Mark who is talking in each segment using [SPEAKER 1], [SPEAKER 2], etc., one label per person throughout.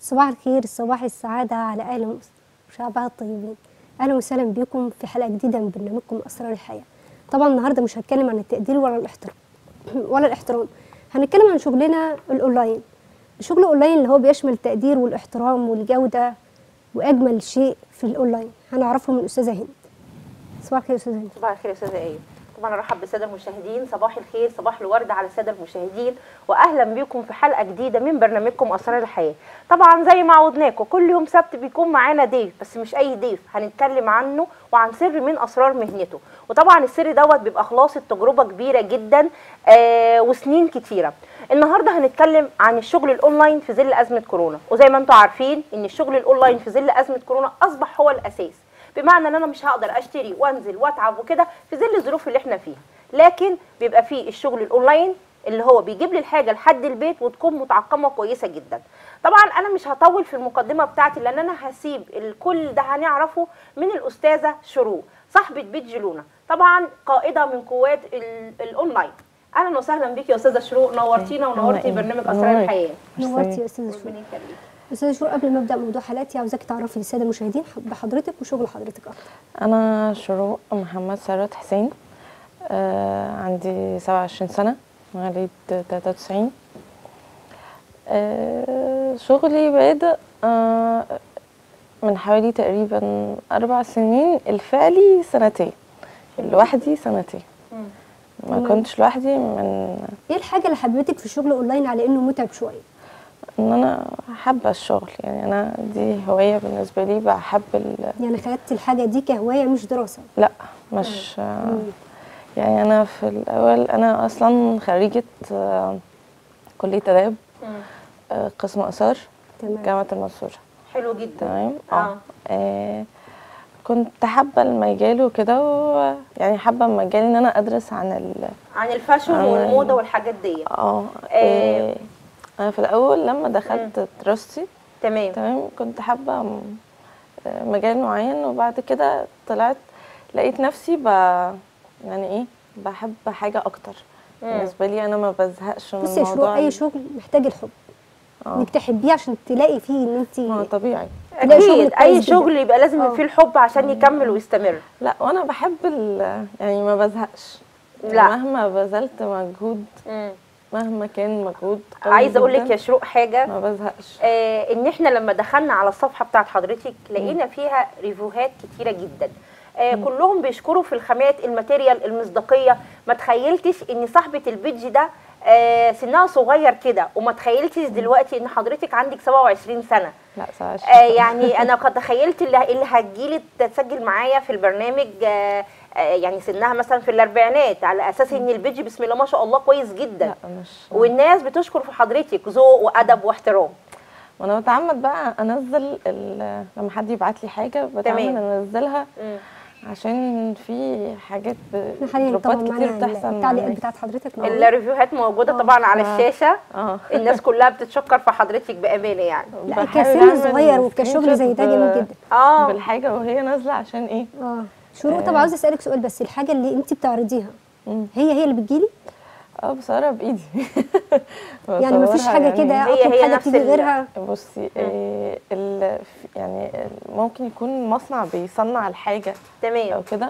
[SPEAKER 1] صباح الخير صباح السعادة على أهل وشعبها الطيبين أهلا وسهلا بكم في حلقة جديدة من برنامجكم أسرار الحياة طبعا النهاردة مش هتكلم عن التقدير ولا الاحترام ولا الاحترام هنتكلم عن شغلنا الأونلاين الشغل الأونلاين اللي هو بيشمل التقدير والاحترام والجودة وأجمل شيء في الأونلاين هنعرفه من الأستاذة هند صباح الخير يا أستاذة هند
[SPEAKER 2] صباح الخير يا استاذه ايه طبعا ارحب بالساده المشاهدين صباح الخير صباح الورد على الساده المشاهدين واهلا بيكم في حلقه جديده من برنامجكم اسرار الحياه طبعا زي ما عودناكم كل يوم سبت بيكون معانا ضيف بس مش اي ضيف هنتكلم عنه وعن سر من اسرار مهنته وطبعا السر دوت بيبقى خلاصه تجربه كبيره جدا آه وسنين كتيره النهارده هنتكلم عن الشغل الاونلاين في ظل ازمه كورونا وزي ما انتم عارفين ان الشغل الاونلاين في ظل ازمه كورونا اصبح هو الاساس بمعنى ان انا مش هقدر اشتري وانزل واتعب وكده في ظل الظروف اللي احنا فيها لكن بيبقى فيه الشغل الاونلاين اللي هو بيجيب لي الحاجه لحد البيت وتكون متعقمه كويسه جدا طبعا انا مش هطول في المقدمه بتاعتي لان انا هسيب الكل ده هنعرفه من الاستاذه شروق صاحبه بيت جلونا طبعا قائده من قوات ال- الاونلاين اهلا وسهلا بيكي يا استاذه شروق نورتينا ونورتي
[SPEAKER 3] أهلا.
[SPEAKER 2] برنامج اسرار
[SPEAKER 3] نورك.
[SPEAKER 2] الحياه
[SPEAKER 1] نورتي يا أستاذة شروق
[SPEAKER 2] ربنا يخليك
[SPEAKER 1] أستاذة شروق قبل ما أبدأ موضوع حلقتي عاوزاك تعرفي للسادة المشاهدين بحضرتك وشغل حضرتك أكتر
[SPEAKER 3] أنا شروق محمد ثروت حسين آه عندي 27 سنة مواليد 93 آه شغلي بادئ آه من حوالي تقريبا أربع سنين الفعلي سنتين لوحدي سنتين ما
[SPEAKER 1] تمام.
[SPEAKER 3] كنتش لوحدي من
[SPEAKER 1] إيه الحاجة اللي حببتك في الشغل أونلاين على إنه متعب شوية؟
[SPEAKER 3] ان انا حابه الشغل يعني انا دي هوايه بالنسبه لي بحب ال...
[SPEAKER 1] يعني خدت الحاجة دي كهواية مش دراسة
[SPEAKER 3] لا مش يعني انا في الاول انا اصلا خريجه آه، كليه اداب آه، قسم اثار
[SPEAKER 1] تمام
[SPEAKER 3] جامعه المنصوره
[SPEAKER 2] حلو جدا
[SPEAKER 3] تمام
[SPEAKER 2] اه
[SPEAKER 3] آه، كنت حابه المجال وكده و- يعني حابه المجال ان انا ادرس عن ال
[SPEAKER 2] عن الفاشن
[SPEAKER 3] عن-
[SPEAKER 2] والموضه والحاجات دي
[SPEAKER 3] اه
[SPEAKER 2] آه.
[SPEAKER 3] آه، انا في الاول لما دخلت دراستي
[SPEAKER 2] تمام
[SPEAKER 3] تمام كنت حابه م- آه، مجال معين وبعد كده طلعت لقيت نفسي ب يعني ايه بحب حاجه اكتر
[SPEAKER 2] مم.
[SPEAKER 3] بالنسبه لي انا ما بزهقش من
[SPEAKER 1] بصي يا شروق
[SPEAKER 3] موضوع
[SPEAKER 1] أي
[SPEAKER 3] ال-
[SPEAKER 1] شغل محتاج الحب
[SPEAKER 3] آه.
[SPEAKER 1] إنك تحبيه عشان تلاقي فيه إن
[SPEAKER 3] ما هو
[SPEAKER 1] أنت
[SPEAKER 3] طبيعي
[SPEAKER 1] تلاقي شغل
[SPEAKER 2] اكيد
[SPEAKER 1] كويس
[SPEAKER 2] اي
[SPEAKER 1] جدا.
[SPEAKER 2] شغل يبقى لازم
[SPEAKER 1] آه.
[SPEAKER 2] يبقى فيه الحب عشان يكمل ويستمر
[SPEAKER 3] لا وانا بحب ال يعني ما بزهقش
[SPEAKER 2] لا.
[SPEAKER 3] مهما بذلت مجهود مهما كان مجهود قوي
[SPEAKER 2] عايزه اقول لك
[SPEAKER 3] جداً،
[SPEAKER 2] يا شروق حاجه
[SPEAKER 3] ما بزهقش
[SPEAKER 2] آه ان احنا لما دخلنا على الصفحه بتاعت حضرتك لقينا فيها ريفيوهات كتيره جدا آه كلهم بيشكروا في الخامات الماتيريال المصداقيه ما تخيلتش ان صاحبه البيدج ده آه سنها صغير كده وما تخيلتش دلوقتي ان حضرتك عندك 27 سنه
[SPEAKER 3] لا ساعات
[SPEAKER 2] آه يعني انا قد تخيلت اللي, اللي هتجيلي تسجل معايا في البرنامج آه آه يعني سنها مثلا في الاربعينات على اساس ان البيدج بسم الله ما شاء الله كويس جدا
[SPEAKER 3] لا مش
[SPEAKER 2] والناس بتشكر في حضرتك ذوق وادب واحترام
[SPEAKER 3] وانا بتعمد بقى انزل ال- لما حد يبعت لي حاجه بتعمد
[SPEAKER 2] تمام.
[SPEAKER 3] انزلها عشان في حاجات ب-
[SPEAKER 1] احنا حاليا طبعا
[SPEAKER 3] دروبات كتير
[SPEAKER 1] معانا
[SPEAKER 3] بتحصل مع
[SPEAKER 1] التعليقات
[SPEAKER 3] الناس.
[SPEAKER 1] بتاعت حضرتك موجودة.
[SPEAKER 2] الريفيوهات موجوده
[SPEAKER 1] آه.
[SPEAKER 2] طبعا على
[SPEAKER 3] ف-
[SPEAKER 2] الشاشه
[SPEAKER 3] اه
[SPEAKER 2] الناس كلها بتتشكر في حضرتك بامانه يعني
[SPEAKER 1] لا
[SPEAKER 3] بحاول
[SPEAKER 1] كسن
[SPEAKER 3] أعمل
[SPEAKER 1] صغير
[SPEAKER 3] سكرين
[SPEAKER 1] وكشغل زي ده
[SPEAKER 3] شوت
[SPEAKER 1] جميل
[SPEAKER 3] ب-
[SPEAKER 1] جدا
[SPEAKER 2] اه
[SPEAKER 3] بالحاجه وهي نازله عشان ايه
[SPEAKER 1] اه شروق طب عاوزه اسالك سؤال بس الحاجه اللي انت بتعرضيها
[SPEAKER 3] مم.
[SPEAKER 1] هي هي اللي بتجيلي
[SPEAKER 3] اه بصورها بايدي
[SPEAKER 1] يعني مفيش
[SPEAKER 3] بصورها
[SPEAKER 1] حاجه
[SPEAKER 3] يعني
[SPEAKER 1] كده
[SPEAKER 2] هي-
[SPEAKER 1] اطلب
[SPEAKER 2] هي
[SPEAKER 1] حاجه
[SPEAKER 2] نفس
[SPEAKER 1] تيجي
[SPEAKER 2] ال-
[SPEAKER 1] غيرها
[SPEAKER 3] بصي إيه ال يعني ال- ممكن يكون مصنع بيصنع الحاجه او
[SPEAKER 2] تمام
[SPEAKER 3] كده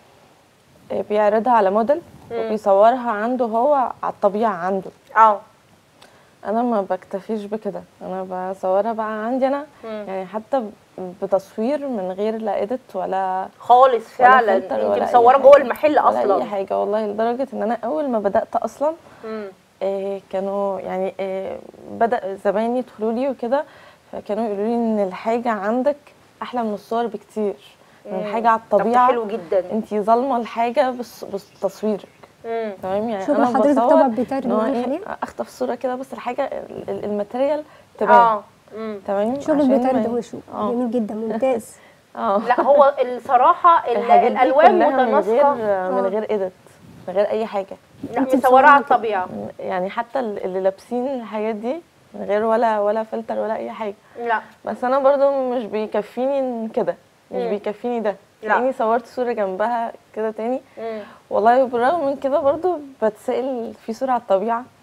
[SPEAKER 3] إيه بيعرضها على موديل وبيصورها عنده هو على الطبيعه عنده
[SPEAKER 2] اه
[SPEAKER 3] انا ما بكتفيش بكده انا بصورها بقى عندي انا
[SPEAKER 2] مم.
[SPEAKER 3] يعني حتى بتصوير من غير لا اديت ولا
[SPEAKER 2] خالص فعلا
[SPEAKER 3] فلتر
[SPEAKER 2] انت
[SPEAKER 3] ولا أي
[SPEAKER 2] مصوره
[SPEAKER 3] حاجة.
[SPEAKER 2] جوه المحل
[SPEAKER 3] ولا
[SPEAKER 2] اصلا
[SPEAKER 3] اي حاجه والله لدرجه ان انا اول ما بدات اصلا
[SPEAKER 2] مم.
[SPEAKER 3] إيه كانوا يعني إيه بدا زباين يدخلوا لي وكده فكانوا يقولوا لي ان الحاجه عندك احلى من الصور بكتير من
[SPEAKER 2] مم.
[SPEAKER 3] الحاجه على
[SPEAKER 2] طب ده
[SPEAKER 3] الطبيعه
[SPEAKER 2] حلو جدا
[SPEAKER 3] انت ظالمه الحاجه بس بتصويرك
[SPEAKER 2] مم.
[SPEAKER 3] تمام يعني
[SPEAKER 1] شغل
[SPEAKER 3] انا
[SPEAKER 1] حضرتك
[SPEAKER 3] بصور
[SPEAKER 1] طبعا بيتعرض
[SPEAKER 3] إن هو
[SPEAKER 1] معانا
[SPEAKER 3] إيه،
[SPEAKER 1] حاليا؟
[SPEAKER 3] اخطف صوره كده بس الحاجه ال- ال- الماتيريال تبان
[SPEAKER 2] اه مم.
[SPEAKER 3] تمام
[SPEAKER 1] شغل
[SPEAKER 3] عشان
[SPEAKER 1] البيتر
[SPEAKER 3] ما-
[SPEAKER 1] ده هو شو
[SPEAKER 3] آه.
[SPEAKER 1] جميل جدا ممتاز
[SPEAKER 3] اه
[SPEAKER 2] لا هو الصراحه ال-
[SPEAKER 3] الحاجات دي
[SPEAKER 2] الالوان
[SPEAKER 3] كلها من غير
[SPEAKER 2] متناسقه
[SPEAKER 3] من
[SPEAKER 1] آه.
[SPEAKER 3] غير ايديت من غير اي حاجه
[SPEAKER 2] لا
[SPEAKER 1] انت
[SPEAKER 2] مصوره على
[SPEAKER 1] مصورة كده.
[SPEAKER 2] الطبيعه
[SPEAKER 3] يعني حتى ال- اللي لابسين الحاجات دي من غير ولا ولا فلتر ولا اي حاجه
[SPEAKER 2] لا
[SPEAKER 3] بس انا برضو مش بيكفيني كده مش
[SPEAKER 2] مم.
[SPEAKER 3] بيكفيني ده
[SPEAKER 2] لا.
[SPEAKER 3] تلاقيني صورت صوره جنبها كده تاني
[SPEAKER 2] مم.
[SPEAKER 3] والله بالرغم من كده برضو بتسأل في صوره على الطبيعه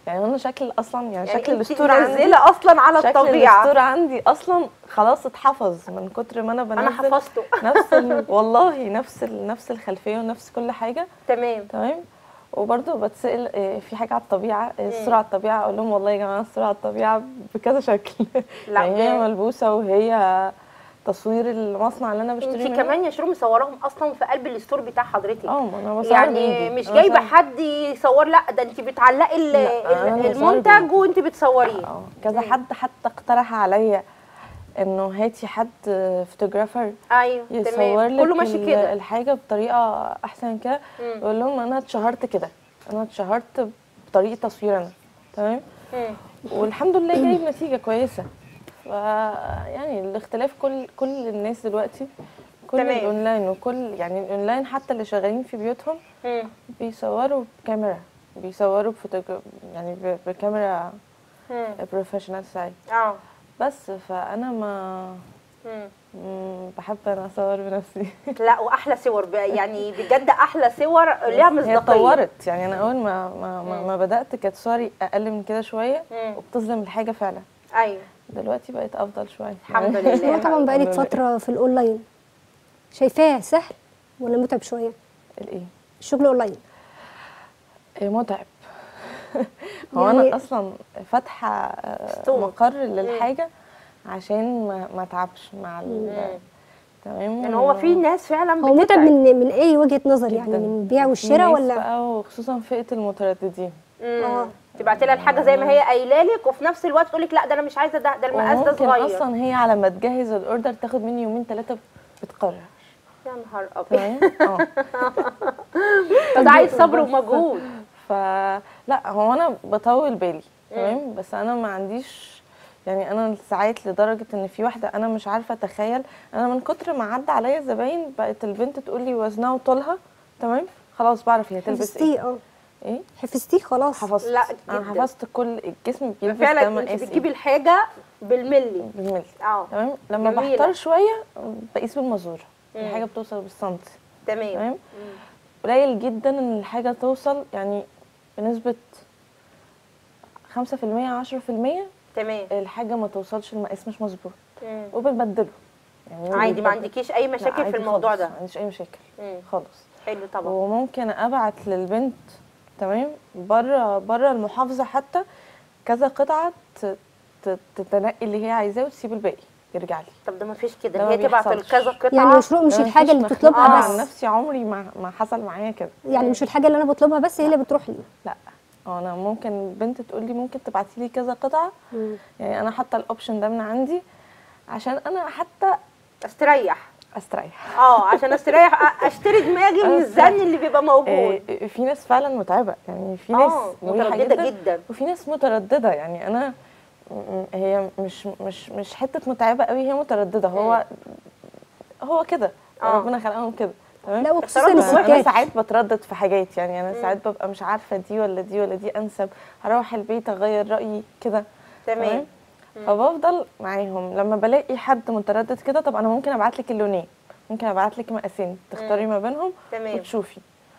[SPEAKER 3] يعني انا شكل اصلا يعني,
[SPEAKER 2] يعني
[SPEAKER 3] شكل
[SPEAKER 2] انت
[SPEAKER 3] الستور عندي
[SPEAKER 2] منزله اصلا على
[SPEAKER 3] شكل
[SPEAKER 2] الطبيعه
[SPEAKER 3] الستور عندي اصلا خلاص اتحفظ من كتر ما انا بنزل
[SPEAKER 2] انا حفظته
[SPEAKER 3] نفس ال... والله نفس ال... نفس الخلفيه ونفس كل حاجه
[SPEAKER 2] تمام
[SPEAKER 3] تمام وبرضه بتسال إيه، في حاجه على الطبيعه إيه، الصوره على الطبيعه اقول لهم والله يا جماعه الصوره على الطبيعه بكذا شكل
[SPEAKER 2] لا
[SPEAKER 3] يعني هي
[SPEAKER 2] جامد.
[SPEAKER 3] ملبوسه وهي تصوير المصنع اللي انا بشتري
[SPEAKER 2] انت
[SPEAKER 3] منه
[SPEAKER 2] كمان يا شروق مصوراهم اصلا في قلب الستور بتاع حضرتك
[SPEAKER 3] اه ما انا بصور
[SPEAKER 2] يعني
[SPEAKER 3] بإيدي.
[SPEAKER 2] مش
[SPEAKER 3] أنا
[SPEAKER 2] جايبه
[SPEAKER 3] بصور-
[SPEAKER 2] حد يصور لا ده انت بتعلقي ال-
[SPEAKER 3] لا، أنا
[SPEAKER 2] ال-
[SPEAKER 3] بصور
[SPEAKER 2] المنتج
[SPEAKER 3] بإيدي.
[SPEAKER 2] وانت بتصوريه
[SPEAKER 3] اه كذا
[SPEAKER 2] مم.
[SPEAKER 3] حد حتى اقترح عليا انه هاتي حد فوتوغرافر
[SPEAKER 2] ايوه
[SPEAKER 3] يصور
[SPEAKER 2] تمام
[SPEAKER 3] لك
[SPEAKER 2] كله ماشي
[SPEAKER 3] ال-
[SPEAKER 2] كده
[SPEAKER 3] الحاجه بطريقه احسن من كده
[SPEAKER 2] مم.
[SPEAKER 3] بقول لهم انا اتشهرت كده انا اتشهرت بطريقه تصوير انا تمام
[SPEAKER 2] مم.
[SPEAKER 3] والحمد لله جايب نتيجه كويسه ف يعني الاختلاف كل كل الناس دلوقتي كل
[SPEAKER 2] تمام.
[SPEAKER 3] الاونلاين وكل يعني الاونلاين حتى اللي شغالين في بيوتهم
[SPEAKER 2] مم.
[SPEAKER 3] بيصوروا بكاميرا بيصوروا بفوتوغ... يعني ب- بكاميرا
[SPEAKER 2] مم.
[SPEAKER 3] بروفيشنال سايت
[SPEAKER 2] اه
[SPEAKER 3] بس فانا ما
[SPEAKER 2] مم.
[SPEAKER 3] مم، بحب انا اصور بنفسي
[SPEAKER 2] لا واحلى صور بقى يعني بجد احلى صور ليها
[SPEAKER 3] هي
[SPEAKER 2] مصداقيه
[SPEAKER 3] اتطورت يعني انا اول ما ما, ما,
[SPEAKER 2] مم.
[SPEAKER 3] ما بدات كانت صوري اقل من كده شويه
[SPEAKER 2] مم.
[SPEAKER 3] وبتظلم الحاجه فعلا
[SPEAKER 2] ايوه
[SPEAKER 3] دلوقتي بقت افضل شويه
[SPEAKER 2] الحمد
[SPEAKER 3] يعني
[SPEAKER 2] لله.
[SPEAKER 1] هو طبعا بقالك
[SPEAKER 3] الحمد لله.
[SPEAKER 1] فتره في الاونلاين شايفاه سهل ولا متعب شويه
[SPEAKER 3] الايه
[SPEAKER 1] الشغل اونلاين
[SPEAKER 3] إيه متعب هو
[SPEAKER 1] يعني-
[SPEAKER 3] انا اصلا فاتحه آه،
[SPEAKER 2] ستور.
[SPEAKER 3] مقر للحاجه عشان ما ما اتعبش مع ال-
[SPEAKER 2] مم.
[SPEAKER 3] تمام
[SPEAKER 2] يعني هو في ناس فعلا
[SPEAKER 1] هو متعب
[SPEAKER 2] بتتعب.
[SPEAKER 1] من من اي وجهه نظر يعني
[SPEAKER 3] جداً.
[SPEAKER 1] من البيع
[SPEAKER 3] في
[SPEAKER 1] والشراء
[SPEAKER 3] ناس
[SPEAKER 1] ولا
[SPEAKER 3] بقى وخصوصا فئه المترددين
[SPEAKER 2] مم. تبعتي لها الحاجه زي ما هي قايله لك وفي نفس الوقت تقول لك لا ده انا مش عايزه ده ده المقاس ده
[SPEAKER 3] وممكن
[SPEAKER 2] صغير
[SPEAKER 3] اصلا هي على ما تجهز الاوردر تاخد مني يومين ثلاثه بتقرر
[SPEAKER 2] يا نهار ابيض
[SPEAKER 3] تمام اه
[SPEAKER 2] فده عايز صبر ومجهود
[SPEAKER 3] فلا هو انا بطول بالي تمام بس انا ما عنديش يعني انا ساعات لدرجه ان في واحده انا مش عارفه اتخيل انا من كتر ما عدى عليا الزباين بقت البنت تقول لي وزنها وطولها تمام خلاص بعرف هي تلبس ايه
[SPEAKER 1] حفظتيه اه
[SPEAKER 3] ايه
[SPEAKER 1] حفظتيه خلاص
[SPEAKER 3] حفظت
[SPEAKER 2] لا،
[SPEAKER 3] انا
[SPEAKER 2] جداً.
[SPEAKER 3] حفظت كل الجسم بيلبس
[SPEAKER 2] فعلا
[SPEAKER 3] ده
[SPEAKER 2] انت
[SPEAKER 3] مقاس
[SPEAKER 2] بتجيبي
[SPEAKER 3] ايه
[SPEAKER 2] الحاجه بالملي
[SPEAKER 3] بالملي
[SPEAKER 2] اه
[SPEAKER 3] تمام لما
[SPEAKER 2] جميلة.
[SPEAKER 3] بحتار شويه بقيس بالمزوره
[SPEAKER 2] مم.
[SPEAKER 3] الحاجه بتوصل بالسنتي
[SPEAKER 2] تمام
[SPEAKER 3] تمام
[SPEAKER 2] مم.
[SPEAKER 3] قليل جدا ان الحاجه توصل يعني بنسبه 5% 10%
[SPEAKER 2] تمام
[SPEAKER 3] الحاجه ما توصلش المقاس مش مظبوط
[SPEAKER 2] مم.
[SPEAKER 3] وبنبدله يعني
[SPEAKER 2] عادي ما
[SPEAKER 3] بنبدل.
[SPEAKER 2] عندكيش اي
[SPEAKER 3] لا،
[SPEAKER 2] مشاكل في
[SPEAKER 3] عادي
[SPEAKER 2] الموضوع
[SPEAKER 3] خالص،
[SPEAKER 2] ده
[SPEAKER 3] ما عنديش اي مشاكل
[SPEAKER 2] مم.
[SPEAKER 3] خالص
[SPEAKER 2] حلو طبعا
[SPEAKER 3] وممكن ابعت للبنت تمام بره بره المحافظه حتى كذا قطعه ت- ت- تتنقي اللي هي عايزاه وتسيب الباقي يرجع لي
[SPEAKER 2] طب ده ما فيش كده
[SPEAKER 3] ده
[SPEAKER 2] هي
[SPEAKER 3] ما
[SPEAKER 2] تبعت
[SPEAKER 3] بيحصلش.
[SPEAKER 2] كذا قطعه
[SPEAKER 1] يعني مشروع مش
[SPEAKER 3] أنا
[SPEAKER 1] الحاجه اللي
[SPEAKER 3] مفيش
[SPEAKER 1] بتطلبها
[SPEAKER 3] مخنوقة
[SPEAKER 1] بس
[SPEAKER 3] عن نفسي عمري ما ما حصل معايا كده
[SPEAKER 1] يعني مش الحاجه اللي انا بطلبها بس هي اللي بتروح لي
[SPEAKER 3] لا هو انا ممكن بنت تقول لي ممكن تبعتي لي كذا قطعه
[SPEAKER 1] مم.
[SPEAKER 3] يعني انا حاطه الاوبشن ده من عندي عشان انا حتى
[SPEAKER 2] استريح
[SPEAKER 3] استريح
[SPEAKER 2] اه عشان استريح أ- اشتري دماغي من الزن اللي بيبقى موجود
[SPEAKER 3] إيه، في ناس فعلا متعبه يعني في ناس
[SPEAKER 2] اه
[SPEAKER 3] مريحة
[SPEAKER 2] متردده جدا
[SPEAKER 3] وفي ناس متردده يعني انا م- هي مش مش مش حته متعبه قوي هي متردده هو هو كده
[SPEAKER 2] آه.
[SPEAKER 3] ربنا خلقهم كده تمام
[SPEAKER 1] لا وخصوصا
[SPEAKER 2] اختراق
[SPEAKER 3] انا
[SPEAKER 1] الستات
[SPEAKER 3] ساعات بتردد في حاجات يعني انا ساعات ببقى مش عارفه دي ولا دي ولا دي انسب هروح البيت اغير رايي كده
[SPEAKER 2] تمام
[SPEAKER 3] فبفضل معاهم لما بلاقي حد متردد كده طب انا ممكن ابعت لك اللونين ممكن ابعت لك مقاسين تختاري ما بينهم
[SPEAKER 2] تمام.
[SPEAKER 3] وتشوفي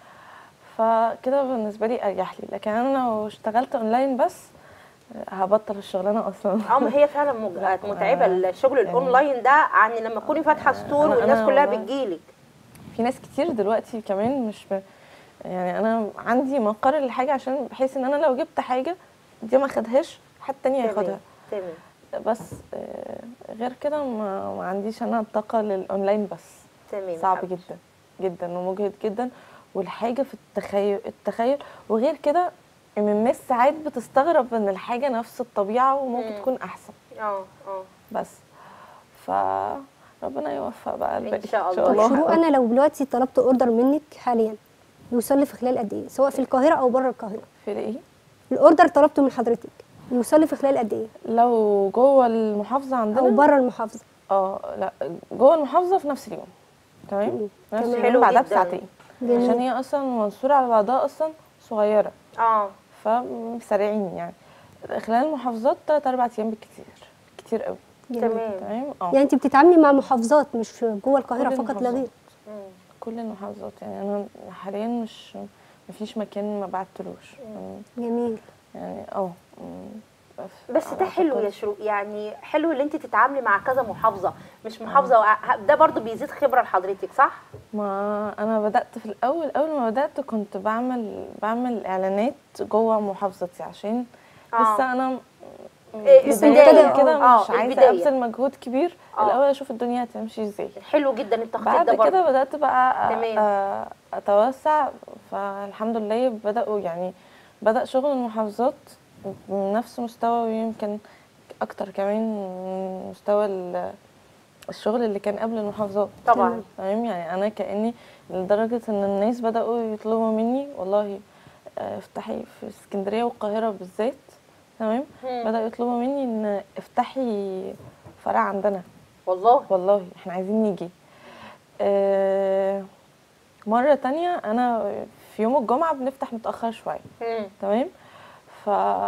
[SPEAKER 3] فكده بالنسبه لي اريح لي لكن انا لو اشتغلت اونلاين بس هبطل الشغلانه اصلا
[SPEAKER 2] اه ما هي فعلا مج- متعبه الشغل
[SPEAKER 3] يعني-
[SPEAKER 2] الاونلاين ده عن لما تكوني فاتحه ستور
[SPEAKER 3] أنا-
[SPEAKER 2] والناس
[SPEAKER 3] أنا
[SPEAKER 2] كلها
[SPEAKER 3] والله-
[SPEAKER 2] بتجيلك
[SPEAKER 3] في ناس كتير دلوقتي كمان مش ب... يعني انا عندي مقر للحاجه عشان بحيث ان انا لو جبت حاجه دي ما خدهاش حد تاني هياخدها
[SPEAKER 2] تمام
[SPEAKER 3] بس آه، غير كده ما, ما عنديش انا الطاقه للاونلاين بس
[SPEAKER 2] تمام
[SPEAKER 3] صعب
[SPEAKER 2] حبيبتي.
[SPEAKER 3] جدا جدا ومجهد جدا والحاجه في التخيل التخيل وغير كده ان الناس ساعات بتستغرب ان الحاجه نفس الطبيعه وممكن
[SPEAKER 2] مم.
[SPEAKER 3] تكون احسن
[SPEAKER 2] اه اه
[SPEAKER 3] بس ف ربنا يوفق بقى الباقي
[SPEAKER 2] شاء
[SPEAKER 1] طب
[SPEAKER 2] الله.
[SPEAKER 1] شروق انا لو دلوقتي طلبت اوردر منك حاليا يوصل لي في خلال قد ايه سواء في القاهره او بره القاهره
[SPEAKER 3] في ايه
[SPEAKER 1] الاوردر طلبته من حضرتك يوصل لي في خلال قد ايه
[SPEAKER 3] لو جوه المحافظه
[SPEAKER 1] او
[SPEAKER 3] عندنا
[SPEAKER 1] بره المحافظه
[SPEAKER 3] اه لا جوه المحافظه في نفس اليوم تمام
[SPEAKER 1] مم.
[SPEAKER 3] في نفس
[SPEAKER 1] تمام.
[SPEAKER 3] اليوم
[SPEAKER 2] حلو
[SPEAKER 3] بعدها
[SPEAKER 2] جدا.
[SPEAKER 3] بساعتين
[SPEAKER 1] جميل.
[SPEAKER 3] عشان هي اصلا منصوره على بعضها اصلا صغيره
[SPEAKER 2] اه
[SPEAKER 3] فسريعين يعني خلال المحافظات 3 4 ايام بالكتير كتير قوي
[SPEAKER 1] جميل.
[SPEAKER 2] تمام
[SPEAKER 3] تمام اه
[SPEAKER 1] يعني انت بتتعاملي مع محافظات مش جوه القاهره
[SPEAKER 3] كل
[SPEAKER 1] فقط لا
[SPEAKER 3] المحافظات.
[SPEAKER 1] غير
[SPEAKER 2] مم.
[SPEAKER 3] كل المحافظات يعني انا حاليا مش مفيش مكان ما بعتلوش
[SPEAKER 1] جميل
[SPEAKER 3] يعني اه مم، ف-
[SPEAKER 2] بس ده حلو يا
[SPEAKER 3] أعتقد-
[SPEAKER 2] شروق يعني حلو ان انت تتعاملي مع كذا محافظه مش محافظه وع- ده برضو بيزيد خبره لحضرتك صح
[SPEAKER 3] ما انا بدات في الاول اول ما بدات كنت بعمل بعمل اعلانات جوه محافظتي عشان
[SPEAKER 2] آه.
[SPEAKER 3] لسه انا
[SPEAKER 2] إيه،
[SPEAKER 3] بداية
[SPEAKER 2] البداية،
[SPEAKER 3] كده
[SPEAKER 2] آه،
[SPEAKER 3] مش عايزه
[SPEAKER 2] البداية.
[SPEAKER 3] ابذل مجهود كبير
[SPEAKER 2] آه.
[SPEAKER 3] الاول اشوف الدنيا هتمشي ازاي
[SPEAKER 2] حلو جدا التخطيط
[SPEAKER 3] بعد
[SPEAKER 2] ده برضو
[SPEAKER 3] كده بدات بقى أ-
[SPEAKER 2] تمام.
[SPEAKER 3] أ- اتوسع فالحمد لله بداوا يعني بدا شغل المحافظات بنفس مستوى ويمكن اكتر كمان من مستوى ال- الشغل اللي كان قبل المحافظات
[SPEAKER 2] طبعا
[SPEAKER 3] تمام يعني انا كاني لدرجه ان الناس بداوا يطلبوا مني والله آه، افتحي في اسكندريه والقاهره بالذات تمام
[SPEAKER 2] مم.
[SPEAKER 3] بداوا يطلبوا مني ان افتحي فرع عندنا
[SPEAKER 2] والله
[SPEAKER 3] والله احنا عايزين نيجي آه، مرة تانية أنا في يوم الجمعة بنفتح متأخر شوية
[SPEAKER 2] مم.
[SPEAKER 3] تمام ف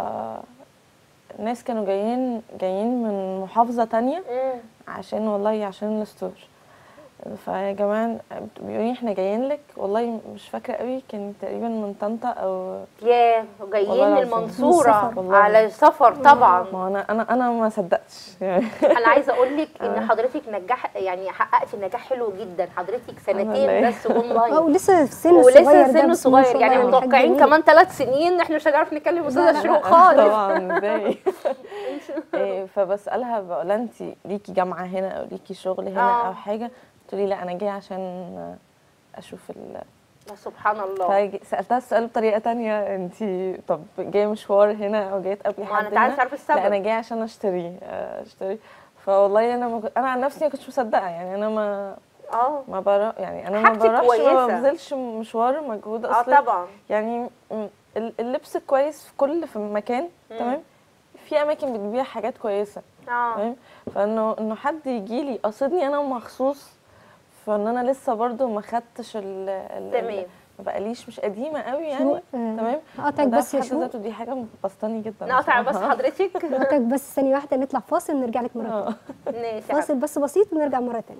[SPEAKER 3] الناس كانوا جايين جايين من محافظة تانية
[SPEAKER 2] مم.
[SPEAKER 3] عشان والله عشان الستور فيا جماعة بيقولوا لي احنا جايين لك والله مش فاكرة قوي كان تقريبا من طنطا او
[SPEAKER 2] ياه
[SPEAKER 3] والله
[SPEAKER 2] جايين من
[SPEAKER 3] العظيم.
[SPEAKER 2] المنصوره
[SPEAKER 1] من السفر.
[SPEAKER 3] والله.
[SPEAKER 2] على سفر طبعا
[SPEAKER 3] ما انا انا انا ما صدقتش يعني
[SPEAKER 2] انا عايزه اقول لك ان
[SPEAKER 3] آه.
[SPEAKER 2] حضرتك نجاح يعني حققتي نجاح حلو جدا حضرتك سنتين
[SPEAKER 3] لله.
[SPEAKER 2] بس
[SPEAKER 1] اه
[SPEAKER 2] اونلاين
[SPEAKER 1] ولسه في سن
[SPEAKER 2] ولسه
[SPEAKER 1] الصغير ده
[SPEAKER 2] سن
[SPEAKER 1] بسم الله ما
[SPEAKER 2] صغير
[SPEAKER 1] شاء
[SPEAKER 2] يعني
[SPEAKER 1] الله حاجة
[SPEAKER 2] متوقعين
[SPEAKER 1] جميلة.
[SPEAKER 2] كمان ثلاث سنين احنا مش هنعرف نكلم
[SPEAKER 1] لا،
[SPEAKER 2] استاذه
[SPEAKER 1] لا،
[SPEAKER 2] شروق خالص
[SPEAKER 3] طبعا ازاي إيه، فبسالها بقول لها انت ليكي جامعه هنا او ليكي شغل هنا
[SPEAKER 2] آه.
[SPEAKER 3] او حاجه تقول لي لا انا جايه عشان اشوف ال...
[SPEAKER 2] يا سبحان الله
[SPEAKER 3] فجي- سالتها السؤال بطريقه تانية انت طب جايه مشوار هنا او جايه تقابلي
[SPEAKER 2] ما
[SPEAKER 3] حد
[SPEAKER 2] انا عايزه
[SPEAKER 3] هنا
[SPEAKER 2] اعرف السبب
[SPEAKER 3] لا انا جايه عشان اشتري آه، اشتري فوالله انا ما كنت- انا عن نفسي ما كنتش مصدقه يعني انا ما
[SPEAKER 2] اه
[SPEAKER 3] ما برا يعني انا ما
[SPEAKER 2] حاجتك
[SPEAKER 3] بروحش
[SPEAKER 2] كويسة.
[SPEAKER 3] ما ببذلش مشوار مجهود
[SPEAKER 2] اه
[SPEAKER 3] اصلا
[SPEAKER 2] طبعا
[SPEAKER 3] يعني م- ال- اللبس كويس في كل في مكان
[SPEAKER 2] مم.
[SPEAKER 3] تمام في اماكن بتبيع حاجات كويسه
[SPEAKER 2] اه
[SPEAKER 3] تمام فانه انه حد يجي لي قصدني انا مخصوص فان انا لسه برضو ما خدتش ال ال-
[SPEAKER 2] تمام.
[SPEAKER 3] ما بقاليش مش قديمه قوي يعني
[SPEAKER 1] شروق، آه،
[SPEAKER 3] تمام
[SPEAKER 1] هقطعك
[SPEAKER 3] وده
[SPEAKER 1] بس
[SPEAKER 3] في
[SPEAKER 1] يا
[SPEAKER 3] حد
[SPEAKER 1] شروق
[SPEAKER 3] ذاته دي حاجه مبسطاني جدا
[SPEAKER 2] نقطع بس
[SPEAKER 3] بصراحة.
[SPEAKER 2] حضرتك
[SPEAKER 1] هقطعك بس ثانية واحدة نطلع فاصل ونرجع لك مرة تانية
[SPEAKER 3] اه
[SPEAKER 2] ماشي يا
[SPEAKER 1] فاصل بس بسيط ونرجع مرة تانية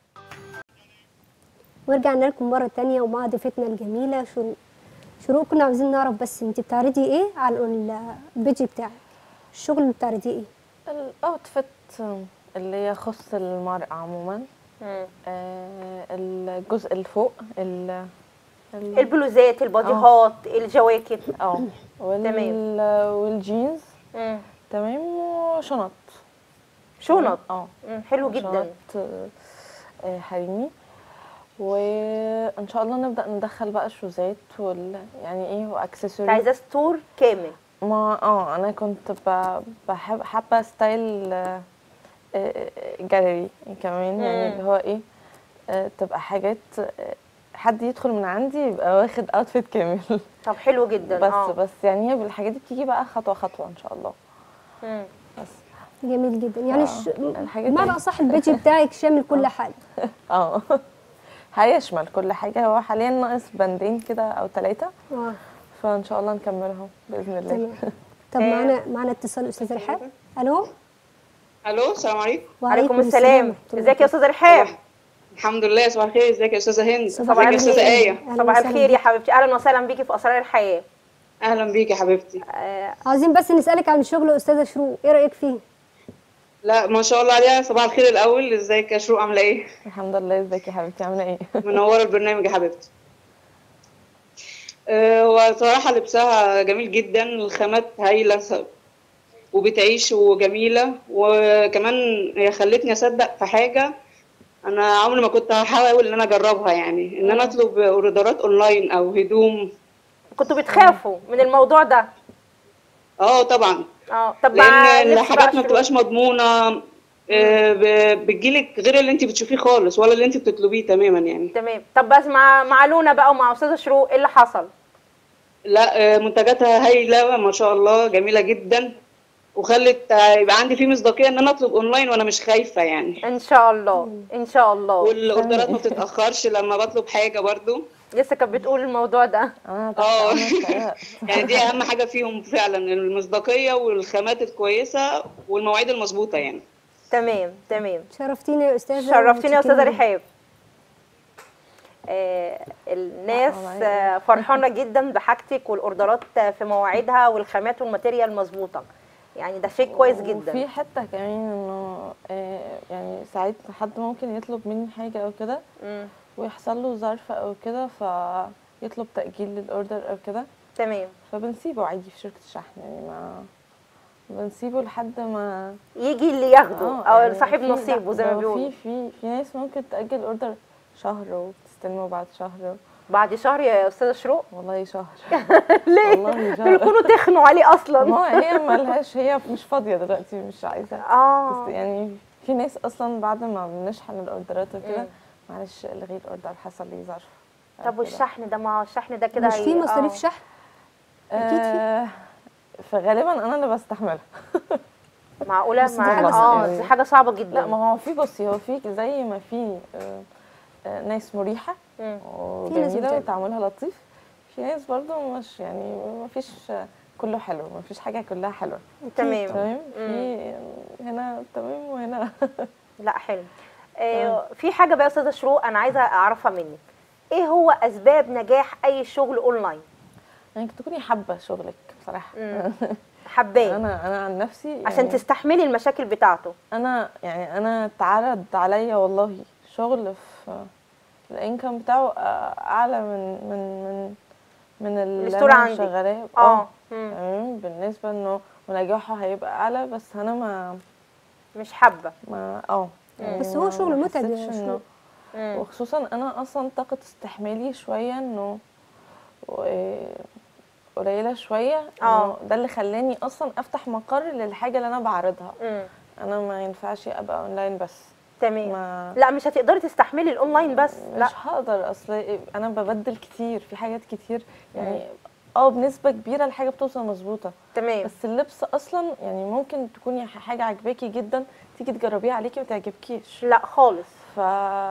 [SPEAKER 1] ورجعنا لكم مرة تانية ومع ضيفتنا الجميلة شروق شروق كنا عاوزين نعرف بس انت بتعرضي ايه على ال- البيج بتاعك الشغل اللي بتعرضيه ايه
[SPEAKER 3] الاوتفيت اللي يخص المرأة عموما
[SPEAKER 2] مم.
[SPEAKER 3] آه الجزء اللي فوق ال ال-
[SPEAKER 2] البلوزات الباديهات الجواكت
[SPEAKER 3] اه وال والجينز
[SPEAKER 2] مم.
[SPEAKER 3] تمام وشنط
[SPEAKER 2] شنط
[SPEAKER 3] اه
[SPEAKER 2] مم. حلو جدا
[SPEAKER 3] شنط آه، حريمي وان شاء الله نبدا ندخل بقى شوزات وال يعني ايه
[SPEAKER 2] انت
[SPEAKER 3] واكسسوارز
[SPEAKER 2] عايزاه ستور كامل
[SPEAKER 3] ما اه انا كنت ب- بحب حابه ستايل آه، آه، جاليري كمان يعني
[SPEAKER 2] مم.
[SPEAKER 3] اللي هو ايه آه، تبقى حاجات آه، حد يدخل من عندي يبقى واخد اوتفيت كامل
[SPEAKER 2] طب حلو جدا
[SPEAKER 3] بس
[SPEAKER 2] اه
[SPEAKER 3] بس يعني هي بالحاجات دي بتيجي بقى خطوه خطوه ان شاء الله
[SPEAKER 2] مم.
[SPEAKER 3] بس
[SPEAKER 1] جميل جدا يعني
[SPEAKER 3] آه،
[SPEAKER 1] الش...
[SPEAKER 3] الحاجات
[SPEAKER 1] بمعنى
[SPEAKER 3] دي.
[SPEAKER 1] اصح البيج بتاعك شامل كل حاجة
[SPEAKER 3] اه هيشمل كل حاجه هو حاليا ناقص بندين كده او ثلاثه
[SPEAKER 1] اه
[SPEAKER 3] فان شاء الله نكملهم باذن الله
[SPEAKER 1] تمام طب
[SPEAKER 2] آه.
[SPEAKER 1] معانا معانا اتصال استاذ رحاب الو
[SPEAKER 4] الو السلام عليكم
[SPEAKER 2] وعليكم السلام ازيك يا استاذه رحاب
[SPEAKER 4] الحمد لله صباح الخير ازيك يا استاذه هند
[SPEAKER 1] صباح
[SPEAKER 4] ازيك يا استاذه
[SPEAKER 2] الخير.
[SPEAKER 4] ايه
[SPEAKER 1] أهلاً
[SPEAKER 2] صباح
[SPEAKER 1] وسهلاً
[SPEAKER 2] الخير يا
[SPEAKER 1] بيك.
[SPEAKER 2] حبيبتي اهلا وسهلا بيكي في اسرار الحياه
[SPEAKER 4] اهلا بيك يا حبيبتي
[SPEAKER 2] آه،
[SPEAKER 1] عاوزين بس نسالك عن شغل استاذه شروق ايه رايك فيه
[SPEAKER 4] لا ما شاء الله عليها صباح الخير الاول ازيك يا شروق عامله ايه
[SPEAKER 3] الحمد لله ازيك يا حبيبتي عامله ايه
[SPEAKER 4] منوره البرنامج يا حبيبتي آه، هو صراحه لبسها جميل جدا الخامات هايله وبتعيش وجميله وكمان هي خلتني اصدق في حاجه انا عمري ما كنت هحاول ان انا اجربها يعني ان انا اطلب اوردرات اونلاين او هدوم
[SPEAKER 2] كنتوا بتخافوا من الموضوع ده
[SPEAKER 4] اه طبعا
[SPEAKER 2] اه طب مع
[SPEAKER 4] لان
[SPEAKER 2] لبس بقى
[SPEAKER 4] الحاجات ما
[SPEAKER 2] شروق.
[SPEAKER 4] بتبقاش مضمونه آه، ب- بتجيلك غير اللي انت بتشوفيه خالص ولا اللي انت بتطلبيه تماما يعني
[SPEAKER 2] تمام طب بس مع مع لونا بقى ومع استاذه شروق ايه اللي حصل
[SPEAKER 4] لا آه، منتجاتها هايله ما شاء الله جميله جدا وخلت آه، يبقى عندي فيه مصداقيه ان انا اطلب اونلاين وانا مش خايفه يعني
[SPEAKER 2] ان شاء الله ان شاء الله
[SPEAKER 4] والاوردرات ما بتتاخرش لما بطلب حاجه برضو
[SPEAKER 2] لسه كانت بتقول الموضوع ده
[SPEAKER 3] انا
[SPEAKER 4] اه.
[SPEAKER 3] تحت امرك
[SPEAKER 4] يعني دي اهم حاجه فيهم فعلا المصداقيه والخامات الكويسه والمواعيد المظبوطه يعني
[SPEAKER 2] تمام تمام
[SPEAKER 1] شرفتيني يا استاذه
[SPEAKER 2] شرفتيني يا استاذه
[SPEAKER 1] ومتشكرين.
[SPEAKER 2] رحاب آه، الناس
[SPEAKER 3] والله.
[SPEAKER 2] آه، فرحانه جدا بحاجتك والاوردرات في مواعيدها والخامات والماتيريال مظبوطه يعني ده شيء كويس
[SPEAKER 3] وفي
[SPEAKER 2] جدا
[SPEAKER 3] حته كمان انه آه، يعني ساعات حد ممكن يطلب مني حاجه او كده
[SPEAKER 2] مم.
[SPEAKER 3] ويحصل له ظرف او كده فيطلب تاجيل للاوردر او كده
[SPEAKER 2] تمام
[SPEAKER 3] فبنسيبه عادي في شركه الشحن يعني ما بنسيبه لحد ما
[SPEAKER 2] يجي اللي ياخده
[SPEAKER 3] آه،
[SPEAKER 2] او
[SPEAKER 3] يعني
[SPEAKER 2] صاحب
[SPEAKER 3] في-
[SPEAKER 2] نصيبه
[SPEAKER 3] لا،
[SPEAKER 2] زي ما
[SPEAKER 3] ده
[SPEAKER 2] بيقولوا
[SPEAKER 3] في في في ناس ممكن تاجل اوردر شهر وتستلمه بعد شهر
[SPEAKER 2] بعد شهر يا استاذه شروق
[SPEAKER 3] والله شهر
[SPEAKER 2] ليه
[SPEAKER 3] والله
[SPEAKER 2] دول
[SPEAKER 3] شهر
[SPEAKER 2] يكونوا تخنوا عليه اصلا
[SPEAKER 3] ما هي ملهاش هي مش فاضيه دلوقتي مش عايزه
[SPEAKER 2] اه
[SPEAKER 3] بس يعني في ناس اصلا بعد ما بنشحن الاوردرات وكده
[SPEAKER 2] مم.
[SPEAKER 3] معلش الغي الاوردر حصل لي ظرف أو
[SPEAKER 2] طب
[SPEAKER 3] كده.
[SPEAKER 2] والشحن ده ما هو الشحن ده كده
[SPEAKER 1] مش في
[SPEAKER 2] هي-
[SPEAKER 1] مصاريف
[SPEAKER 2] آه.
[SPEAKER 1] شحن أكيد في.
[SPEAKER 3] آه فغالبا انا اللي بستحملها
[SPEAKER 2] معقوله
[SPEAKER 1] بس دي
[SPEAKER 2] مع
[SPEAKER 1] حاجة
[SPEAKER 2] اه
[SPEAKER 3] صعبة.
[SPEAKER 2] دي حاجه صعبه جدا
[SPEAKER 3] لا ما هو في بصي هو في زي ما في آه، آه، ناس مريحه
[SPEAKER 2] مم.
[SPEAKER 1] ناس
[SPEAKER 3] وجميله
[SPEAKER 1] بتعمل.
[SPEAKER 3] وتعاملها لطيف في ناس برضو مش يعني ما فيش كله حلو ما فيش حاجه كلها حلوه
[SPEAKER 2] تمام
[SPEAKER 3] تمام في هنا تمام وهنا
[SPEAKER 2] لا حلو آه في حاجه بقى يا استاذه شروق انا عايزه اعرفها منك ايه هو اسباب نجاح اي شغل اونلاين
[SPEAKER 3] يعني تكوني حابه شغلك بصراحه
[SPEAKER 2] مم. حباه
[SPEAKER 3] انا انا عن نفسي يعني
[SPEAKER 2] عشان تستحملي المشاكل بتاعته
[SPEAKER 3] انا يعني انا اتعرض عليا والله شغل في الانكم بتاعه اعلى من من من من اللي
[SPEAKER 2] الستور
[SPEAKER 3] انا
[SPEAKER 2] عندك.
[SPEAKER 3] شغالاه
[SPEAKER 2] اه مم.
[SPEAKER 3] تمام بالنسبه انه ونجاحه هيبقى اعلى بس انا ما
[SPEAKER 2] مش حابه
[SPEAKER 3] ما اه يعني
[SPEAKER 1] بس هو
[SPEAKER 3] ما-
[SPEAKER 1] شغل
[SPEAKER 3] ما
[SPEAKER 1] متعب يا
[SPEAKER 3] حسيتش إنه-
[SPEAKER 1] شروق.
[SPEAKER 2] مم.
[SPEAKER 3] وخصوصا انا اصلا طاقه استحمالي شويه انه و- قليله شويه
[SPEAKER 2] آه.
[SPEAKER 3] إنه ده اللي خلاني اصلا افتح مقر للحاجه اللي انا بعرضها
[SPEAKER 2] مم.
[SPEAKER 3] انا ما ينفعش ابقى اونلاين بس
[SPEAKER 2] تمام
[SPEAKER 3] ما
[SPEAKER 2] لا مش هتقدري تستحملي الاونلاين بس لا
[SPEAKER 3] مش هقدر اصل انا ببدل كتير في حاجات كتير يعني اه بنسبه كبيره الحاجه بتوصل مظبوطه
[SPEAKER 2] تمام
[SPEAKER 3] بس اللبس اصلا يعني ممكن تكوني ح- حاجه عجباكي جدا تيجي تجربيها عليكي ما تعجبكيش
[SPEAKER 2] لا خالص
[SPEAKER 3] ف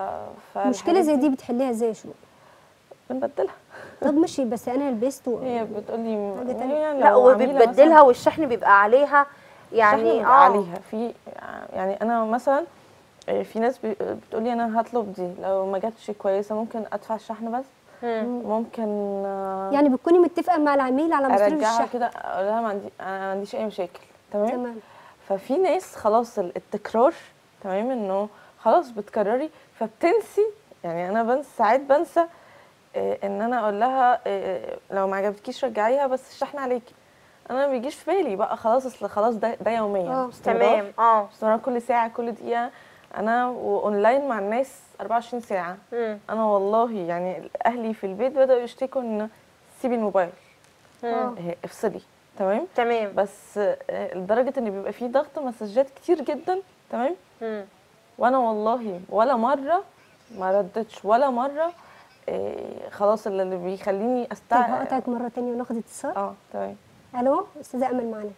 [SPEAKER 1] مشكله زي دي بتحليها ازاي يا شروق
[SPEAKER 3] بنبدلها
[SPEAKER 1] طب ماشي بس انا لبست و...
[SPEAKER 3] هي بتقولي
[SPEAKER 1] حاجة تانية.
[SPEAKER 3] هي
[SPEAKER 2] لا
[SPEAKER 3] لو عميلة
[SPEAKER 2] وبتبدلها والشحن بيبقى عليها
[SPEAKER 3] يعني
[SPEAKER 2] يعني
[SPEAKER 3] اه عليها في يعني انا مثلا آه، في ناس بي- بتقولي انا هطلب دي لو ما جاتش كويسه ممكن ادفع الشحن بس
[SPEAKER 2] مم.
[SPEAKER 3] ممكن آه،
[SPEAKER 1] يعني بتكوني متفقه مع العميل على مصاريف
[SPEAKER 3] ارجعها
[SPEAKER 1] الشحن
[SPEAKER 3] كده اقول لها ما عندي انا ما عنديش اي مشاكل تمام
[SPEAKER 1] تمام
[SPEAKER 3] ففي ناس خلاص ال- التكرار تمام انه خلاص بتكرري فبتنسي يعني انا بنسى ساعات بنسى آه، ان انا اقول لها آه، لو ما عجبتكيش رجعيها بس الشحن عليكي انا ما بيجيش في بالي بقى خلاص اصل خلاص ده ده يوميا
[SPEAKER 1] آه،
[SPEAKER 3] باستمرار.
[SPEAKER 2] تمام اه
[SPEAKER 3] باستمرار كل ساعه كل دقيقه انا واونلاين مع الناس 24 ساعه
[SPEAKER 2] مم.
[SPEAKER 3] انا والله يعني اهلي في البيت بداوا يشتكوا ان سيبي الموبايل
[SPEAKER 2] مم.
[SPEAKER 1] اه
[SPEAKER 3] آه، افصلي تمام
[SPEAKER 2] تمام
[SPEAKER 3] بس آه، لدرجه ان بيبقى فيه ضغط مسجات كتير جدا تمام
[SPEAKER 2] مم.
[SPEAKER 3] وانا والله ولا مره ما ردتش ولا مره آه، خلاص اللي اللي بيخليني
[SPEAKER 1] طب
[SPEAKER 3] استع
[SPEAKER 1] هقطعك مره تانية وناخد اتصال
[SPEAKER 3] اه تمام
[SPEAKER 1] الو استاذه امل معانا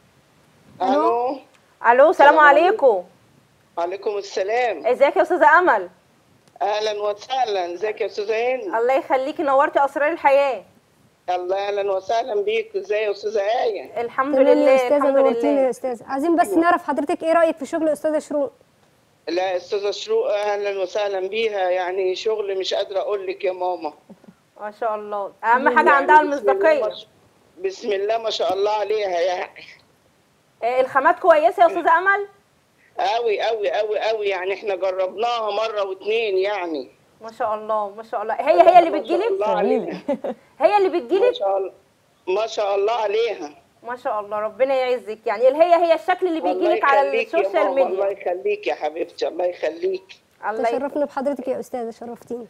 [SPEAKER 4] الو
[SPEAKER 2] الو سلام
[SPEAKER 4] السلام
[SPEAKER 2] عليكم
[SPEAKER 4] وعليكم السلام
[SPEAKER 2] ازيك يا استاذه امل
[SPEAKER 4] اهلا وسهلا ازيك يا استاذه هند
[SPEAKER 2] الله يخليكي نورتي اسرار الحياه
[SPEAKER 4] الله اهلا وسهلا بيك ازاي يا استاذه ايه
[SPEAKER 2] الحمد
[SPEAKER 1] تمام يا
[SPEAKER 2] لله
[SPEAKER 1] استاذه
[SPEAKER 2] الحمد
[SPEAKER 1] نورتينا يا
[SPEAKER 2] لله
[SPEAKER 1] استاذه عايزين بس نعرف حضرتك ايه رايك في شغل استاذه شروق
[SPEAKER 4] لا استاذه شروق اهلا وسهلا بيها يعني شغل مش قادره اقول لك يا ماما
[SPEAKER 2] ما شاء الله اهم حاجه
[SPEAKER 4] يعني
[SPEAKER 2] عندها
[SPEAKER 4] بسم الله
[SPEAKER 2] المصداقيه
[SPEAKER 4] ما ش- بسم الله ما شاء الله عليها يعني
[SPEAKER 2] آه، الخامات كويسه يا استاذه امل
[SPEAKER 4] قوي قوي قوي قوي يعني احنا جربناها مره واتنين يعني
[SPEAKER 2] ما شاء الله ما شاء الله هي هي اللي
[SPEAKER 4] ما شاء
[SPEAKER 2] بتجيلك
[SPEAKER 4] الله عليها
[SPEAKER 2] هي اللي
[SPEAKER 4] ما
[SPEAKER 2] بتجيلك
[SPEAKER 4] شاء الله ما شاء الله عليها
[SPEAKER 2] ما شاء الله ربنا يعزك يعني اللي هي هي الشكل اللي
[SPEAKER 4] الله
[SPEAKER 2] بيجيلك على
[SPEAKER 4] يخليك يا
[SPEAKER 2] السوشيال
[SPEAKER 4] ماما، الله
[SPEAKER 2] ميديا
[SPEAKER 4] يخليك يا حبيبتي الله يخليك
[SPEAKER 2] الله ي-
[SPEAKER 1] تشرفنا بحضرتك يا استاذه شرفتينا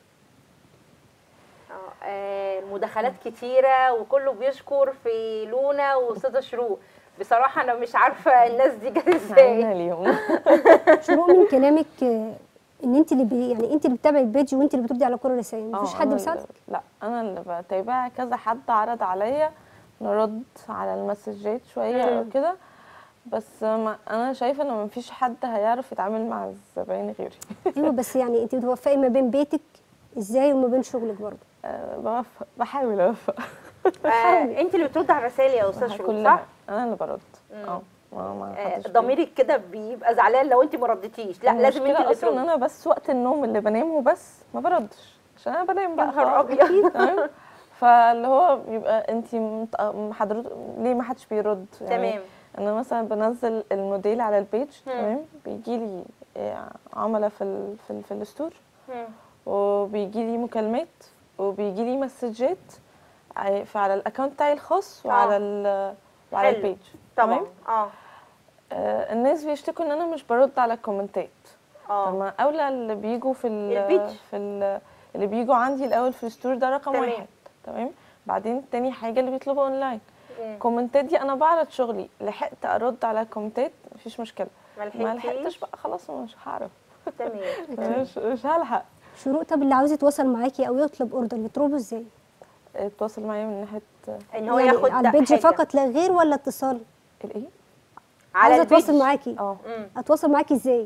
[SPEAKER 2] آه، آه، مداخلات كتيرة وكله بيشكر في لونا واستاذة شروق بصراحة أنا مش عارفة الناس دي جت
[SPEAKER 3] عنا
[SPEAKER 2] ازاي
[SPEAKER 3] اليوم
[SPEAKER 1] شروق من كلامك آه، ان انت اللي بي يعني انت اللي بتتابعي البيج وانت اللي بتردي على كل الرسائل مفيش
[SPEAKER 3] آه،
[SPEAKER 1] حد
[SPEAKER 3] أنا
[SPEAKER 1] بيساعدك
[SPEAKER 3] اللي- لا انا اللي بتابع كذا حد عرض عليا نرد على المسجات شويه او كده بس ما انا شايفه ان مفيش حد هيعرف يتعامل مع الزباين غيري
[SPEAKER 1] ايوه بس يعني انت بتوفقي ما بين بيتك ازاي وما بين شغلك برضه
[SPEAKER 3] أه بوفق بحاول اوفق
[SPEAKER 2] آه، انت اللي بترد على الرسائل يا استاذ شروق
[SPEAKER 3] كلها
[SPEAKER 2] صح؟
[SPEAKER 3] انا اللي برد اه ما ما
[SPEAKER 2] آه،
[SPEAKER 3] حدش
[SPEAKER 2] ضميرك كده بيبقى زعلان لو انت ما ردتيش لا لازم انت
[SPEAKER 3] المشكلة
[SPEAKER 2] اللي
[SPEAKER 3] اصلا ان
[SPEAKER 2] تردي
[SPEAKER 3] انا بس وقت النوم اللي بنامه بس ما بردش عشان انا بنام بقى
[SPEAKER 2] يا نهار
[SPEAKER 3] خلاص.
[SPEAKER 2] ابيض
[SPEAKER 3] تمام فاللي هو بيبقى انت حضرتك ليه ما حدش بيرد يعني
[SPEAKER 2] تمام
[SPEAKER 3] انا مثلا بنزل الموديل على البيج تمام بيجي لي عملاء في ال في, ال في الستور
[SPEAKER 2] مم.
[SPEAKER 3] وبيجي لي مكالمات وبيجي لي مسجات ع- على الاكونت بتاعي الخاص
[SPEAKER 2] آه.
[SPEAKER 3] وعلى ال وعلى
[SPEAKER 2] حلو.
[SPEAKER 3] البيج
[SPEAKER 2] طبعا
[SPEAKER 3] تمام؟
[SPEAKER 2] اه
[SPEAKER 3] آه الناس بيشتكوا ان انا مش برد على الكومنتات طب
[SPEAKER 2] اه
[SPEAKER 3] ما اولى اللي بيجوا في ال
[SPEAKER 2] البيج.
[SPEAKER 3] في ال اللي بيجوا عندي الاول في الستور ده رقم
[SPEAKER 2] تمام.
[SPEAKER 3] واحد تمام بعدين تاني حاجه اللي بيطلبوا اونلاين
[SPEAKER 2] مم.
[SPEAKER 3] الكومنتات دي انا بعرض شغلي لحقت ارد على الكومنتات مفيش مشكله
[SPEAKER 2] ما
[SPEAKER 3] ما
[SPEAKER 2] لحقتيش
[SPEAKER 3] لحقتش بقى خلاص مش هعرف
[SPEAKER 2] تمام
[SPEAKER 3] مش, مش هلحق
[SPEAKER 1] شروق طب اللي عاوز يتواصل معاكي او يطلب اوردر يطلبه ازاي
[SPEAKER 3] اتواصل معايا من ناحيه
[SPEAKER 2] ان هو
[SPEAKER 1] يعني
[SPEAKER 2] ياخد
[SPEAKER 1] على البيج
[SPEAKER 2] حاجة.
[SPEAKER 1] فقط لا غير ولا اتصال
[SPEAKER 3] الايه
[SPEAKER 2] على
[SPEAKER 1] عاوزه اتواصل
[SPEAKER 2] البيج.
[SPEAKER 1] معاكي
[SPEAKER 3] اه
[SPEAKER 2] مم.
[SPEAKER 1] اتواصل معاكي ازاي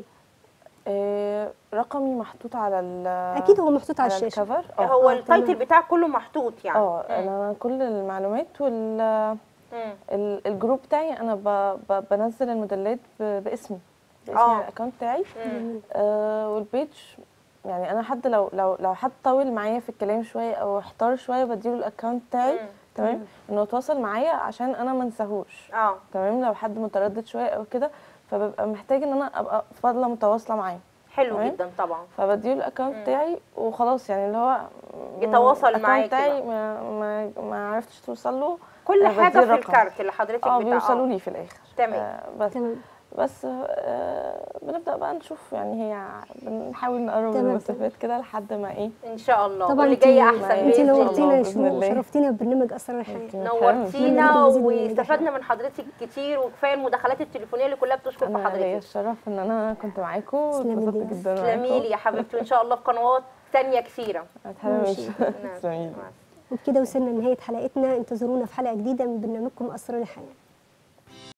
[SPEAKER 3] آه، رقمي محطوط على ال
[SPEAKER 1] اكيد هو محطوط على
[SPEAKER 3] على
[SPEAKER 1] الشاشه
[SPEAKER 3] الكفر اه
[SPEAKER 2] هو
[SPEAKER 1] آه،
[SPEAKER 2] التايتل
[SPEAKER 1] تمام.
[SPEAKER 2] بتاعك كله محطوط يعني
[SPEAKER 3] اه
[SPEAKER 2] مم.
[SPEAKER 3] انا كل المعلومات وال
[SPEAKER 2] مم.
[SPEAKER 3] ال- الجروب بتاعي انا ب... ب... بنزل الموديلات ب... باسمي باسمي
[SPEAKER 2] آه.
[SPEAKER 3] على الاكونت بتاعي
[SPEAKER 2] مم.
[SPEAKER 3] آه والبيج يعني انا حد لو لو لو حد طول معايا في الكلام شويه او احتار شويه بديله الاكونت بتاعي
[SPEAKER 2] مم.
[SPEAKER 3] تمام انه يتواصل معايا عشان انا ما انساهوش
[SPEAKER 2] اه
[SPEAKER 3] تمام لو حد متردد شويه او كده فببقى محتاج ان انا ابقى فاضله متواصله معاه
[SPEAKER 2] حلو
[SPEAKER 3] تمام.
[SPEAKER 2] جدا طبعا
[SPEAKER 3] فبديله الاكونت بتاعي وخلاص يعني اللي هو
[SPEAKER 2] يتواصل
[SPEAKER 3] الأكونت
[SPEAKER 2] معاكي
[SPEAKER 3] بتاعي
[SPEAKER 2] بقى.
[SPEAKER 3] ما ما, ما عرفتش توصل له
[SPEAKER 2] كل
[SPEAKER 3] أنا
[SPEAKER 2] حاجه
[SPEAKER 3] بديه
[SPEAKER 2] في
[SPEAKER 3] الرقم.
[SPEAKER 2] الكارت اللي حضرتك
[SPEAKER 3] اه
[SPEAKER 2] بتاع
[SPEAKER 3] بيوصلوا لي في الاخر
[SPEAKER 2] تمام.
[SPEAKER 3] آه بس
[SPEAKER 1] تمام
[SPEAKER 3] بس آه بنبدا بقى نشوف يعني هي بنحاول نقرب
[SPEAKER 1] تمام.
[SPEAKER 3] المسافات كده لحد ما ايه
[SPEAKER 2] ان شاء الله
[SPEAKER 1] طبعا
[SPEAKER 2] واللي
[SPEAKER 1] انت
[SPEAKER 2] جاي احسن
[SPEAKER 3] معايا.
[SPEAKER 1] انت
[SPEAKER 2] بإذن الله.
[SPEAKER 1] نورتينا يا
[SPEAKER 3] بإذن
[SPEAKER 1] شروق
[SPEAKER 3] الله.
[SPEAKER 1] وشرفتينا ببرنامج اسرار الحياه
[SPEAKER 2] نورتينا
[SPEAKER 1] نورتينا. مزيد من
[SPEAKER 2] واستفدنا من حضرتك كتير وكفايه المداخلات التليفونيه اللي كلها بتشكر في
[SPEAKER 3] انا ليا
[SPEAKER 2] حضرتك
[SPEAKER 3] الشرف ان انا كنت معاكم
[SPEAKER 1] تسلمي
[SPEAKER 3] واتبسطت
[SPEAKER 1] لي.
[SPEAKER 3] جدا
[SPEAKER 2] تسلمي لي يا حبيبتي وان شاء الله في قنوات تانية كثيره
[SPEAKER 1] ماشي.
[SPEAKER 3] تسلمي لي
[SPEAKER 1] وبكده وصلنا لنهايه حلقتنا انتظرونا في حلقه جديده من برنامجكم اسرار الحياه